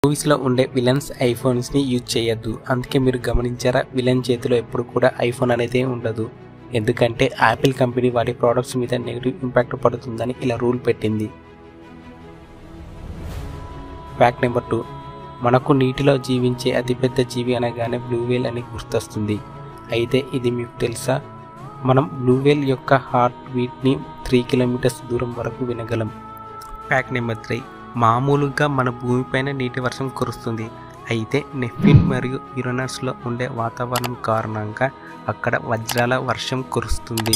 మూవీస్లో ఉండే villains ఐఫోన్స్ని use చేయొద్దు అందుకే మీరు గమనించారా విలన్ చేతిలో ఎప్పుడు కూడా ఐఫోన్ అనేది ఉండదు ఎందుకంటే యాపిల్ కంపెనీ వాటి ప్రోడక్ట్స్ మీద నెగిటివ్ ఇంపాక్ట్ పడుతుందని ఇలా రూల్ పెట్టింది ఫ్యాక్ట్ నెంబర్ టూ మనకు నీటిలో జీవించే అతిపెద్ద జీవి అనగానే బ్లూ వేల్ అని గుర్తొస్తుంది అయితే ఇది మీకు తెలుసా మనం బ్లూ వేల్ యొక్క హార్ట్ బీట్ని త్రీ కిలోమీటర్స్ దూరం వరకు వినగలం ఫ్యాక్ట్ నెంబర్ త్రీ మామూలుగా మన భూమిపైన నీటి వర్షం కురుస్తుంది అయితే నెఫిన్ మరియు యురనస్లో ఉండే వాతావరణం కారణంగా అక్కడ వజ్రాల వర్షం కురుస్తుంది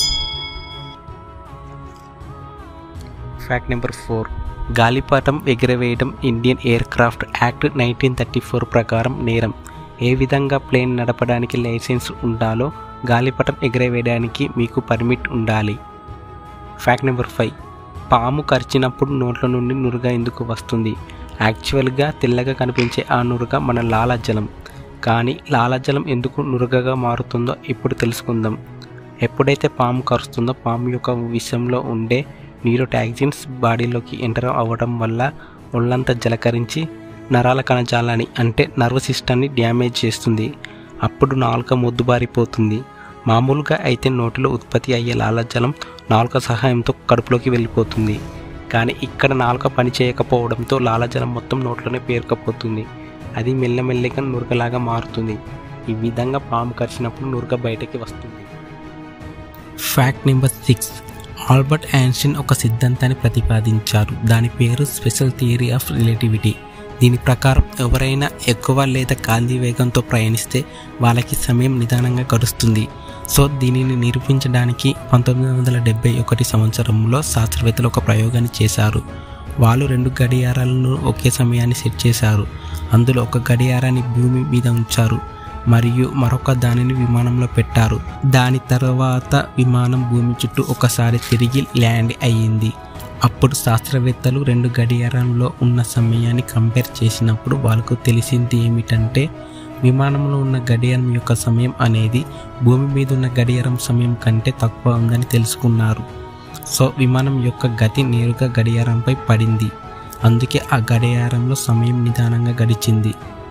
ఫ్యాక్ట్ నెంబర్ ఫోర్ గాలిపటం ఎగిరవేయడం Indian aircraft act nineteen thirty four ప్రకారం నేరం ఏ విధంగా ప్లేన్ నడపడానికి లైసెన్స్ ఉండాలో గాలిపటం ఎగిరవేయడానికి మీకు పర్మిట్ ఉండాలి ఫ్యాక్ట్ నెంబర్ ఫైవ్ పాము కరిచినప్పుడు నోట్ల నుండి నురుగ ఎందుకు వస్తుంది యాక్చువల్గా తెల్లగా కనిపించే ఆ నురుగ మన లాలాజలం కానీ లాలాజలం ఎందుకు నురుగగా మారుతుందో ఇప్పుడు తెలుసుకుందాం ఎప్పుడైతే పాము కరుస్తుందో పాము యొక్క విషంలో ఉండే న్యూరోటాక్సిన్స్ బాడీలోకి ఎంటర్ అవ్వడం వల్ల ఒళ్ళంతా జలకరించి నరాల కణజాలాన్ని అంటే నర్వ్ సిస్టమ్ని డ్యామేజ్ చేస్తుంది అప్పుడు నాలుక మొద్దుబారిపోతుంది మామూలుగా అయితే నోటిలో ఉత్పత్తి అయ్యే లాలాజలం నాలుక సహాయంతో కడుపులోకి వెళ్ళిపోతుంది కానీ ఇక్కడ నాలుక పని చేయకపోవడంతో లాలాజలం మొత్తం నోట్లోనే పేరుకపోతుంది అది మెల్లమెల్లగా నురగలాగా మారుతుంది ఈ విధంగా పాము కరిచినప్పుడు నురగ బయటకి వస్తుంది fact number six Albert Einstein ఒక సిద్ధాంతాన్ని ప్రతిపాదించారు దాని పేరు స్పెషల్ థియరీ ఆఫ్ రిలేటివిటీ దీని ప్రకారం ఎవరైనా ఎక్కువ లేదా గాంధీ వేగంతో ప్రయాణిస్తే వాళ్ళకి సమయం నిదానంగా గడుస్తుంది సో దీనిని నిరూపించడానికి పంతొమ్మిది వందల డెబ్బై ఒకటి సంవత్సరంలో శాస్త్రవేత్తలు ఒక ప్రయోగాన్ని చేశారు వాళ్ళు రెండు గడియారాలను ఒకే సమయాన్ని సెట్ చేశారు అందులో ఒక గడియారాన్ని భూమి మీద ఉంచారు మరియు మరొక దానిని విమానంలో పెట్టారు దాని తర్వాత విమానం భూమి చుట్టూ ఒకసారి తిరిగి ల్యాండ్ అయ్యింది అప్పుడు శాస్త్రవేత్తలు రెండు గడియారంలో ఉన్న సమయాన్ని కంపేర్ చేసినప్పుడు వాళ్ళకు తెలిసింది ఏమిటంటే విమానంలో ఉన్న గడియారం యొక్క సమయం అనేది భూమి మీద ఉన్న గడియారం సమయం కంటే తక్కువ ఉందని తెలుసుకున్నారు సో విమానం యొక్క గతి నేరుగా గడియారంపై పడింది అందుకే ఆ గడియారంలో సమయం నిదానంగా గడిచింది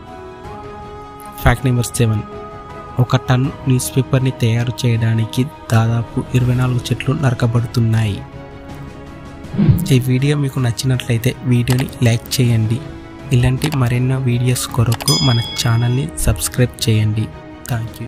ఫ్యాక్ట్ నెంబర్ సెవెన్ ఒక టన్ న్యూస్ పేపర్ని తయారు చేయడానికి దాదాపు ఇరవై నాలుగు చెట్లు నరకబడుతున్నాయి ఈ వీడియో మీకు నచ్చినట్లయితే వీడియోని లైక్ చేయండి ఇలాంటి మరెన్నో వీడియోస్ కొరకు మన ఛానల్ని సబ్స్క్రైబ్ చేయండి థ్యాంక్ యూ